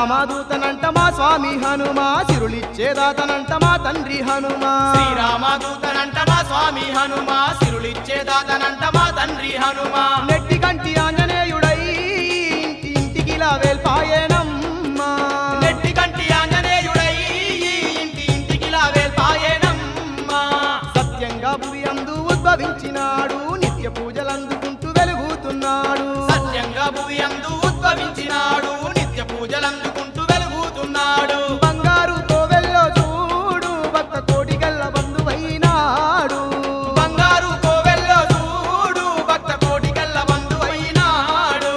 శ్రీరామదూతనంట మా స్వామి హనుమా సిరులిచ్చేదాతనంట మా తండ్రి హనుమా శ్రీరామదూతనంట మా స్వామి హనుమ సిరులిచ్చేదాతనంట మా తండ్రి హనుమ నెట్టి కంటి ఆంజనేయుడై ఇంటి ఇంటికిలా వేల్పాయేనమ్మా నెట్టి కంటి ఆంజనేయుడై ఇంటి ఇంటికిలా వేల్పాయేనమ్మా సత్యంగా భువి అందు ఉద్భవించినాడు నిత్య పూజలందుకుంటూ వెలుగుతున్నాడు సత్యంగా భూమి అందు ఉద్భవించినాడు నిత్య పూజలందుకుంటూ వెలుగుతున్నాడు బంగారు కోవెల్లో చూడు భక్త కోటి గల్ల బంధువైనాడు బంగారు కోవెల్లో చూడు భక్త కోటి కల్ల బంధువైనాడు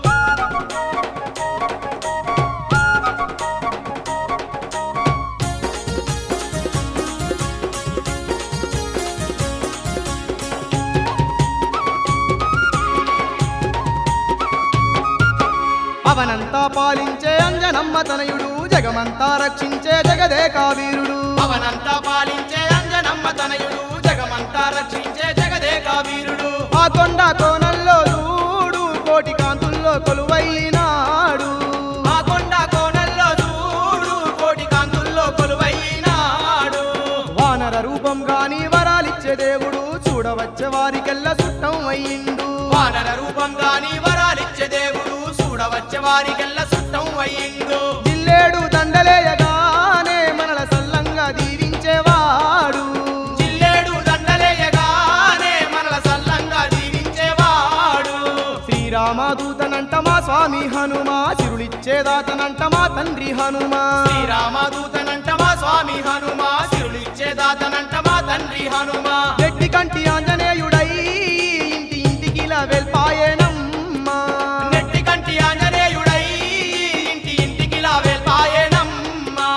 అవనంతా పాలించే అంజనమ్మ తనయుడు జగమంతా రక్షించే జగదేకా వీరుడు అవనంతా పాలించే అంజనమ్మ తనయుడు జగమంతా రక్షించే జగదేక వీరుడు ఆ కొండ కోనల్లో చూడు కోటి కాంతుల్లో కొలువైనాడు ఆ కొండ కోనల్లో చూడు కోటి కాంతుల్లో కొలువైనాడు వానర రూపం గాని వరాలిచ్చే దేవుడు చూడవచ్చే వారికెల్లా చుట్టం అయ్యిండు వానర రూపం గాని వరాలిచ్చే దేవుడు చూడవచ్చే వారికెల్ల సుట్టం అయ్యిండు జిల్లేడు దండలేయగానే మనల సల్లంగా దీవించేవాడు జిల్లేడు దండలేయగానే మనల సల్లంగా జీవించేవాడు శ్రీరామదూతనంట మా స్వామి హనుమా సిరులిచ్చేదాతనంట మా తండ్రి హనుమా శ్రీరామదూతనంట మా స్వామి హనుమ సిరులిచ్చేదాతనంట మా తండ్రి హనుమ గట్టి కంటి ఆంజనేయుడై ఇంటి ఇంటికిలా వెల్పాయేనమ్మా నెట్టి కంటి ఆంజనేయుడై ఇంటి ఇంటికిలా వేల్పాయేనమ్మా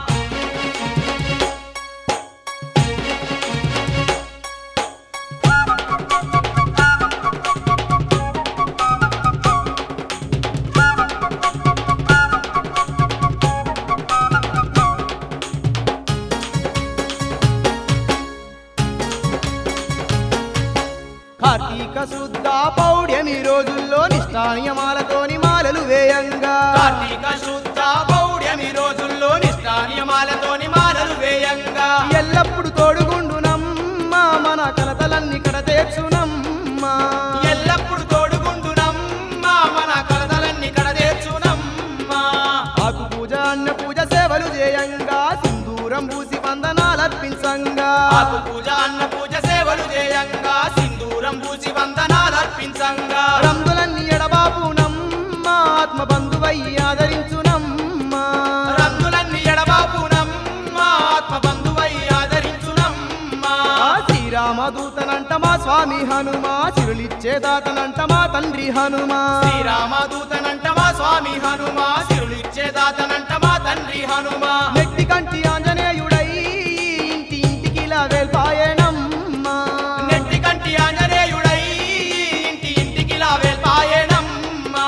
కార్తీక శుద్ధ పౌడ్యమి రోజుల్లో నిష్ఠానియమాలతోని మాలలు వేయంగా కార్తీక శుద్ధ పౌడ్యమి రోజుల్లో నిష్ఠానియమాలతోని మాలలు వేయంగా ఎల్లప్పుడు తోడుగుండునమ్మా మన కలతలన్నీ కడతేర్చునమ్మా ఎల్లప్పుడు తోడుగుండునమ్మా మన కలతలన్నీ కడదేర్చునమ్మా ఆకు పూజ అన్న పూజ సేవలు చేయంగా సింధూరం పూసి వందనాలర్పించంగా ఆకు పూజ అన్న పూజ సేవలు చేయంగా సింధూరం పూసి వందనాలర్పించంగా రంగులన్నీ ఎడబాపునమ్మా ఆత్మ బంధువై ఆదరించునమ్మా రంగులన్నీ ఎడబాపునమ్మా ఆత్మ బంధువై ఆదరించునమ్మా ఆ శ్రీరామదూతనంట మా స్వామి హనుమా చిరులిచ్చేదాతనంట మా తండ్రి హనుమా శ్రీరామదూతనంట మా స్వామి హనుమ సిరులిచ్చేదాతనంట మా తండ్రి హనుమ నెట్టి కంటి ఆంజనేయుడై ఇంటి ఇంటికిలా వేల్పాయేనమ్మా నెట్టి కంటి ఆంజనేయుడై ఇంటి ఇంటికిలా వేల్పాయేనమ్మా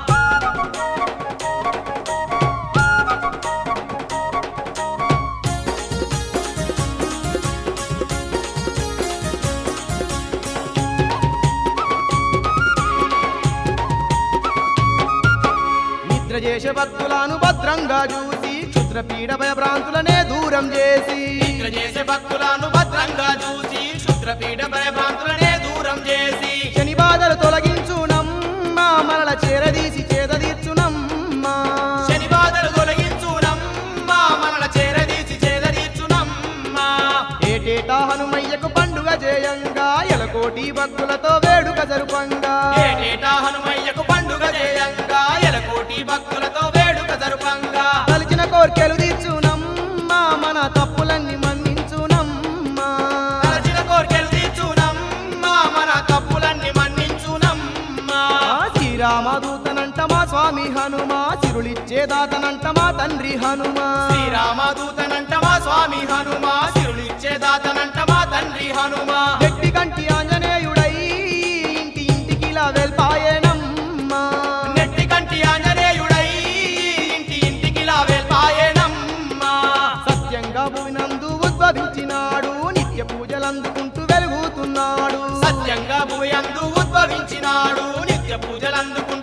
నిద్ర చేసే భక్తులను భద్రంగా చూసి క్షుద్రపీడ భయభ్రాంతులనే దూరం చేసి నిద్ర చేసే భక్తులను భద్రంగా చూసి క్షుద్రపీఠ భయభ్రాంతులనే దూరం చేసి శని బాధలు తొలగించునమ్మా మనల చేరదీసి చేదదీర్చునమ్మా శని బాధలు తొలగించునమ్మా మనల చేరదీసి చేదరీర్చునమ్మా ఏటేటా హనుమయ్యకు పండుగ చేయంగా ఎలకోటి భక్తులతో వేడుక జరుపంగా ఏటేటా హనుమయ్యకు పండుగ చేయంగా ఎలకోటి భక్తులతో వేడుక జరుపంగా తలిచిన కోర్కెలు తీర్చునమ్మా మన తప్పులన్నీ మన్నించునమ్మా తలచిన కోర్కెలు తీర్చునమ్మా మన తప్పులన్నీ మన్నించునమ్మా ఆ శ్రీరామదూతనంట మా స్వామి హనుమా చిరులిచ్చేదాతనంట మా తండ్రి హనుమా శ్రీరామదూతనంట మా స్వామి హనుమ సిరులిచ్చేదాతనంట మా తండ్రి హనుమ గట్టి కంటి ఆంజనేయుడై ఇంటి ఇంటికిలా వెల్పాయేనమ్మా నెట్టి కంటి ఆంజనేయుడై ఇంటి ఇంటికిలా వేల్పాయేనమ్మా సత్యంగా భూమినందు ఉద్భవించినాడు నిత్య పూజలందుకుంటూ వెలుగుతున్నాడు సత్యంగా భూయందు ఉద్భవించినాడు నిత్య పూజలందుకుంటూ